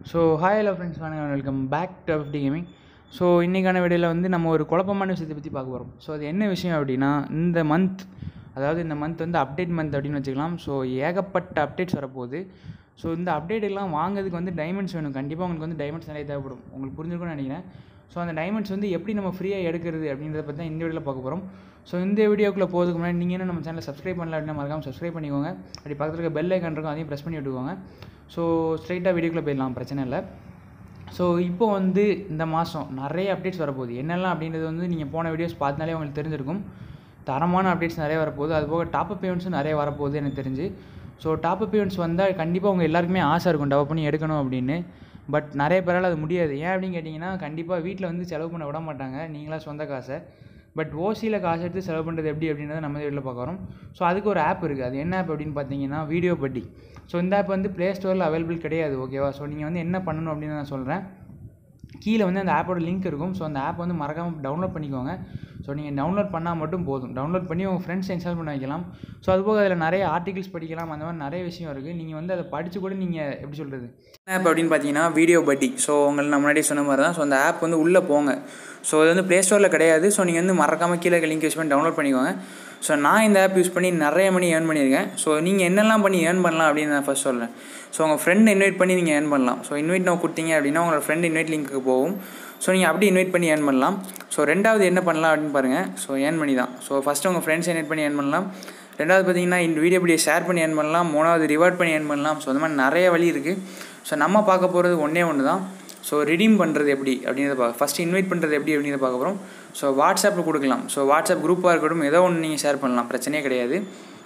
so hi hello friends வணக்கம் welcome back to FT gaming so இன்றைக்கான வீடியோவில் வந்து நம்ம ஒரு குழப்பமான விஷயத்தை பற்றி பார்க்க போகிறோம் ஸோ அது என்ன விஷயம் அப்படின்னா இந்த மந்த் அதாவது இந்த மந்த் வந்து அப்டேட் மந்த் அப்படின்னு வச்சுக்கலாம் ஸோ ஏகப்பட்ட அப்டேட்ஸ் வரப்போகுது ஸோ இந்த அப்டேட் எல்லாம் வாங்குறதுக்கு வந்து டைமண்ட்ஸ் வேணும் கண்டிப்பாக உங்களுக்கு வந்து டைமண்ட்ஸ் நிறைய தேவைப்படும் உங்களுக்கு புரிஞ்சிருக்கும்னு நினைக்கிறேன் ஸோ அந்த டைமண்ட்ஸ் வந்து எப்படி நம்ம ஃப்ரீயாக எடுக்கிறது அப்படின்றத பற்றி தான் இந்த வீடியோவில் பார்க்க போகிறோம் ஸோ இந்த வீடியோக்குள்ளே போகிறதுக்கு முன்னாடி நீங்கள் என்ன நம்ம சேனலை சப்ஸ்கிரைப் பண்ணல அப்படின்னா மறக்காமல் சப்ஸ்கிரைப் பண்ணிக்கோங்க அப்படி பக்கத்தில் இருக்க பெல் ஐக்கான் இருக்கும் அதையும் ப்ரெஸ் பண்ணி விட்டுக்கோங்க ஸோ ஸ்ட்ரைட்டாக வீடியோக்குள்ளே போயிடலாம் பிரச்சனை இல்லை ஸோ இப்போ வந்து இந்த மாதம் நிறைய அப்டேட்ஸ் வரப்போகுது என்னெல்லாம் அப்படின்றது வந்து நீங்கள் போன வீடியோஸ் பார்த்தாலே உங்களுக்கு தெரிஞ்சிருக்கும் தரமான அப்டேட்ஸ் நிறைய வரப்போகுது அதுபோக டாப் பேமெண்ட்ஸும் நிறைய வரப்போகுது எனக்கு தெரிஞ்சு ஸோ டாப் பேமெண்ட்ஸ் வந்தால் கண்டிப்பாக உங்கள் எல்லாருக்குமே ஆசை இருக்கும் டெவலப் பண்ணி எடுக்கணும் அப்படின்னு பட் நிறைய பேரால் அது முடியாது ஏன் அப்படின்னு கேட்டிங்கன்னா கண்டிப்பாக வீட்டில் வந்து செலவு பண்ண விட மாட்டாங்க நீங்களா சொந்த காசை பட் ஓசியில் காசு எடுத்து செலவு பண்ணுறது எப்படி அப்படின்றத நம்ம வீட்டில் பார்க்குறோம் ஸோ அதுக்கு ஒரு ஆப் இருக்குது அது என்ன ஆப் அப்படின்னு பார்த்தீங்கன்னா வீடியோ பட்டி ஸோ இந்த ஆப் வந்து ப்ளே ஸ்டோரில் அவைலபிள் கிடையாது ஓகேவா ஸோ நீங்கள் வந்து என்ன பண்ணணும் அப்படின்னு நான் சொல்கிறேன் கீழே வந்து அந்த ஆப்போட லிங்க் இருக்கும் ஸோ அந்த ஆப் வந்து மறக்காமல் டவுன்லோட் பண்ணிக்கோங்க ஸோ நீங்கள் டவுன்லோட் பண்ணால் மட்டும் போதும் டவுன்லோட் பண்ணி உங்கள் ஃப்ரெண்ட்ஸ் இன்ஸ்டால் பண்ண வைக்கலாம் ஸோ அதுபோக அதில் நிறைய ஆர்டிகல்ஸ் படிக்கலாம் அந்த மாதிரி நிறைய விஷயம் இருக்குது நீங்கள் வந்து அதை படித்து கூட நீங்கள் எப்படி சொல்கிறது ஆப் அப்படின்னு பார்த்தீங்கன்னா வீடியோ பட்டி ஸோ உங்களை நான் முன்னாடியே சொன்ன மாதிரி தான் ஸோ அந்த ஆப் வந்து உள்ளே போங்க ஸோ இது வந்து ப்ளே ஸ்டோரில் கிடையாது ஸோ நீங்கள் வந்து மறக்காமல் கீழே லிங்க் யூஸ் பண்ணி டவுன்லோட் பண்ணிக்கோங்க ஸோ நான் இந்த ஆப் யூஸ் பண்ணி நிறைய மணி ஏர்ன் பண்ணியிருக்கேன் ஸோ நீங்கள் என்னெல்லாம் பண்ணி ஏர்ன் பண்ணலாம் அப்படின்னு நான் ஃபஸ்ட் சொல்கிறேன் ஸோ உங்கள் ஃப்ரெண்ட் இன்வைட் பண்ணி நீங்கள் ஏர்ன் பண்ணலாம் ஸோ இன்வைட் நான் கொடுத்தீங்க அப்படின்னா உங்களோட ஃப்ரெண்ட் இன்வைட் லிங்க்கு போகும் ஸோ நீங்கள் அப்படி இன்வைட் பண்ணி ஏர்ன் பண்ணலாம் ஸோ ரெண்டாவது என்ன பண்ணலாம் அப்படின்னு பாருங்கள் ஸோ ஏர்ன் பண்ணி தான் ஸோ ஃபஸ்ட்டு உங்கள் ஃப்ரெண்ட்ஸ் இன்வைட் பண்ணி ஏர்ன் பண்ணலாம் ரெண்டாவது பார்த்தீங்கன்னா இந்த வீடியோ இப்படியே ஷேர் பண்ணி ஏர்ன் பண்ணலாம் மூணாவது ரிவார்ட் பண்ணி ஏர்ன் பண்ணலாம் ஸோ அந்த மாதிரி நிறைய வழி இருக்குது ஸோ நம்ம பார்க்க போகிறது ஒன்றே ஒன்று தான் ஸோ ரிடீம் பண்ணுறது எப்படி அப்படின்றத பார்க்க ஃபஸ்ட்டு இன்வைட் பண்ணுறது எப்படி அப்படின்றத பார்க்க போகிறோம் ஸோ வாட்ஸ்அப்பில் கொடுக்கலாம் ஸோ வாட்ஸ்அப் குரூப்பாக இருக்கட்டும் ஏதோ ஒன்று நீங்கள் ஷேர் பண்ணலாம் பிரச்சனையே கிடையாது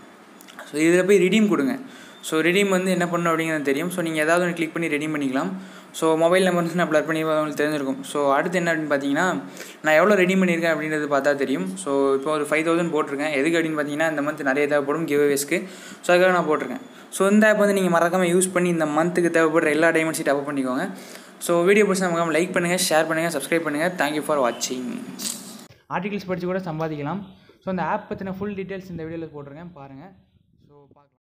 ஸோ இதில் போய் ரிடீம் கொடுங்க ஸோ ரிடீம் வந்து என்ன பண்ணணும் அப்படிங்கிறது தெரியும் ஸோ நீங்கள் ஏதாவது ஒன்று கிளிக் பண்ணி ரெடீம் பண்ணிக்கலாம் ஸோ மொபைல் நம்பர் வந்து நான் ப்ளர் பண்ணி உங்களுக்கு தெரிஞ்சிருக்கும் ஸோ அடுத்து என்ன அப்படின்னு பார்த்தீங்கன்னா நான் எவ்வளோ ரெடீம் பண்ணியிருக்கேன் அப்படின்றது பார்த்தா தெரியும் ஸோ இப்போ ஒரு ஃபைவ் தௌசண்ட் போட்டிருக்கேன் எதுக்கு அப்படின்னு பார்த்தீங்கன்னா இந்த மந்த் நிறைய தேவைப்படும் கிவ்அவேஸ்க்கு ஸோ அதுக்காக நான் போட்டிருக்கேன் ஸோ இந்த ஆப் வந்து நீங்கள் மறக்காமல் யூஸ் பண்ணி இந்த மந்த்துக்கு தேவைப்படுற எல்லா டைமண்ட்ஸையும் டப் பண்ணிக்கோங்க ஸோ வீடியோ பிடிச்சா மறக்காமல் லைக் பண்ணுங்கள் ஷேர் பண்ணுங்கள் சப்ஸ்கிரைப் பண்ணுங்கள் தேங்க்யூ ஃபார் வாட்சிங் ஆர்டிகல்ஸ் படித்து கூட சம்பாதிக்கலாம் ஸோ அந்த ஆப் பற்றின ஃபுல் டீட்டெயில்ஸ் இந்த வீடியோவில் போட்டிருக்கேன் பாருங்கள்